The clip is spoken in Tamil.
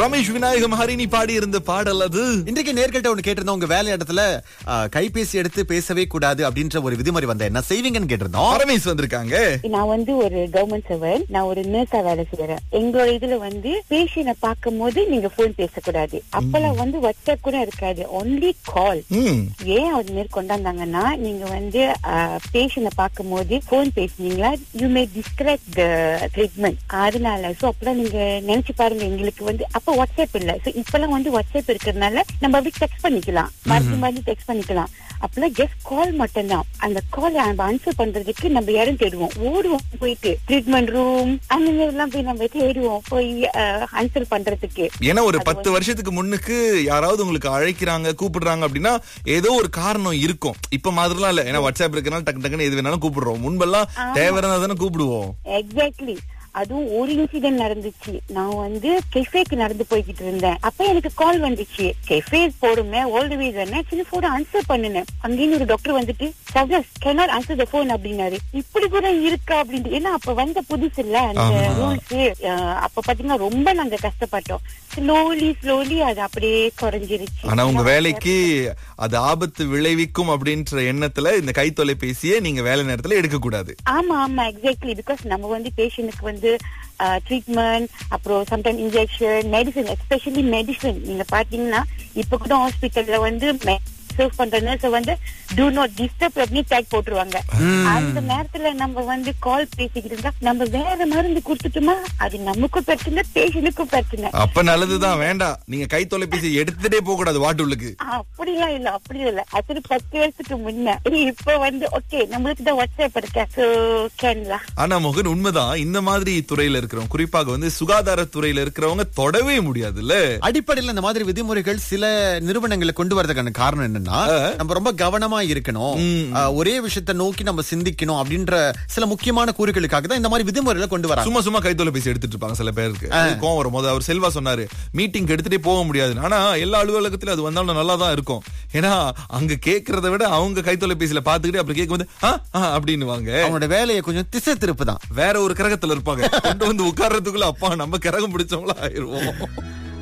ரமேஷ் விநாயகம் ஹரிணி பாடி இருந்த பாடல் அது இன்றைக்கு நேர்கிட்ட ஒண்ணு கேட்டிருந்தோம் உங்க வேலை இடத்துல ஆ, கைபேசி எடுத்து பேசவே கூடாது அப்படின்ற ஒரு விதிமுறை வந்த என்ன செய்வீங்கன்னு கேட்டிருந்தோம் பரமேஷ் வந்திருக்காங்க நான் வந்து ஒரு கவர்மெண்ட் சர்வன் நான் ஒரு நர்ஸா வேலை செய்யறேன் எங்களோட இதுல வந்து பேஷண்ட பார்க்கும் போது நீங்க போன் பேசக்கூடாது அப்பெல்லாம் வந்து வாட்ஸ்அப் கூட இருக்காது ஒன்லி கால் ம் ஏன் அது மாரி கொண்டாந்தாங்கன்னா நீங்க வந்து பேஷண்ட பார்க்கும் போது போன் பேசுனீங்களா you may describe the treatment அதனால சோ அப்பெல்லாம் நீங்க நினைச்சு பாருங்க எங்களுக்கு வந்து அப்ப வாட்ஸ்அப் இல்ல சோ இப்பெல்லாம் வந்து வாட்ஸ்அப் இருக்கிறதுனால நம்ம அப்படி டெக்ஸ்ட் பண்ணிக்கலாம் மறுபடியும் மறுபடியும் டெக்ஸ்ட் பண்ணிக்கலாம் அப்பெல்லாம் ஜஸ்ட் கால் மட்டும்தான் அந்த கால் நம்ம ஆன்சர் பண்றதுக்கு நம்ம இடம் தேடுவோம் ஓடுவோம் போயிட்டு ட்ரீட்மெண்ட் ரூம் அந்த மாதிரி எல்லாம் போய் நம்ம தேடுவோம் போய் ஆன்சர் பண்றதுக்கு ஏன்னா ஒரு அது பத்து வருஷத்துக்கு முன்னுக்கு யாராவது உங்களுக்கு அழைக்கிறாங்க கூப்பிடுறாங்க அப்படின்னா ஏதோ ஒரு காரணம் இருக்கும் இப்ப மாதிரிலாம் இல்ல ஏன்னா வாட்ஸ்அப் இருக்கனால டக்கு டக்குன்னு எது வேணாலும் கூப்பிடுறோம் முன்பெல்லாம் தேவையான தானே கூப்பிடுவோம் எக்ஸாக்ட்லி அதுவும் ஒரு இன்சிடென்ட் நடந்துச்சு நான் வந்து கெஃபேக்கு நடந்து போய்கிட்டு இருந்தேன் அப்ப எனக்கு கால் வந்துச்சு கெஃபே போடுமே ஆல் வே தானே சின்ன போட ஆன்சர் பண்ணினேன் அங்கேயும் ஒரு டாக்டர் வந்துட்டு சப்ளஸ் கேனாட் ஆன்சர் த போன் அப்படின்னாரு இப்படி கூட இருக்கா அப்படின்ட்டு ஏன்னா அப்ப வந்த புதுசு இல்ல அந்த ஆமா. ரூல்ஸ் அப்ப பாத்தீங்கன்னா ரொம்ப நாங்க கஷ்டப்பட்டோம் ஸ்லோலி ஸ்லோலி அது அப்படியே குறைஞ்சிருச்சு ஆனா உங்க வேலைக்கு அது ஆபத்து விளைவிக்கும் அப்படின்ற எண்ணத்துல இந்த கை தொலைபேசியை நீங்க வேலை நேரத்துல எடுக்க கூடாது ஆமா ஆமா எக்ஸாக்ட்லி பிகாஸ் நம்ம வந்து பேஷண்ட்டுக்கு வந்து ட்ரீட்மெண்ட் அப்புறம் sometime injection medicine especially medicine நீங்க பாத்தீங்கன்னா இப்ப கூட ஹாஸ்பிட்டல்ல வந்து சர்வ் பண்ற நர்ஸ் வந்து டூ நாட் டிஸ்டர்ப் அப்படின்னு டேக் போட்டுருவாங்க அந்த நேரத்துல நம்ம வந்து கால் பேசிக்கிட்டு இருந்தா நம்ம வேற மருந்து கொடுத்துட்டோமா அது நமக்கும் பிரச்சனை பேஷண்ட்டுக்கும் பிரச்சனை அப்ப நல்லதுதான் வேண்டாம் நீங்க கை தொலைபேசி எடுத்துட்டே போக கூடாது வாட்டுள்ளுக்கு அப்படிலாம் இல்ல அப்படி இல்ல அது பத்து வருஷத்துக்கு முன்ன இப்ப வந்து ஓகே நம்மளுக்கு தான் வாட்ஸ்அப் இருக்க சோ கேன்லா ஆனா மோகன் உண்மைதான் இந்த மாதிரி துறையில இருக்கிறவங்க குறிப்பாக வந்து சுகாதார துறையில இருக்கிறவங்க தொடவே முடியாதுல்ல அடிப்படையில் இந்த மாதிரி விதிமுறைகள் சில நிறுவனங்களை கொண்டு வரதுக்கான காரணம் என்னன்னா நம்ம ரொம்ப கவனமா இருக்கணும் ஆ, ஒரே விஷயத்தை நோக்கி நம்ம சிந்திக்கணும் அப்படின்ற சில முக்கியமான கூறுகளுக்காக தான் இந்த மாதிரி விதிமுறைகளை கொண்டு வராங்க சும்மா சும்மா கை தொலைபேசி எடுத்துட்டு இருப்பாங்க சில பேருக்கு அது கோவம் வரும் போது அவர் செல்வா சொன்னாரு மீட்டிங் எடுத்துட்டே போக முடியாது ஆனா எல்லா அலுவலகத்திலும் அது வந்தாலும் நல்லா தான் இருக்கும் ஏன்னா அங்க கேக்குறத விட அவங்க கை தொலைபேசியில பாத்துக்கிட்டு அப்புறம் கேட்கும் போது "ஆ, ஆ" அப்படின்னுவாங்க அவனோட வேலையை கொஞ்சம் திசை திருப்பு தான் வேற ஒரு கிரகத்துல இருப்பாங்க கொண்டு வந்து உட்கார்றதுக்குள்ள அப்பா நம்ம கிரகம் பிடிச்சவங்களா ஆயிருவோம்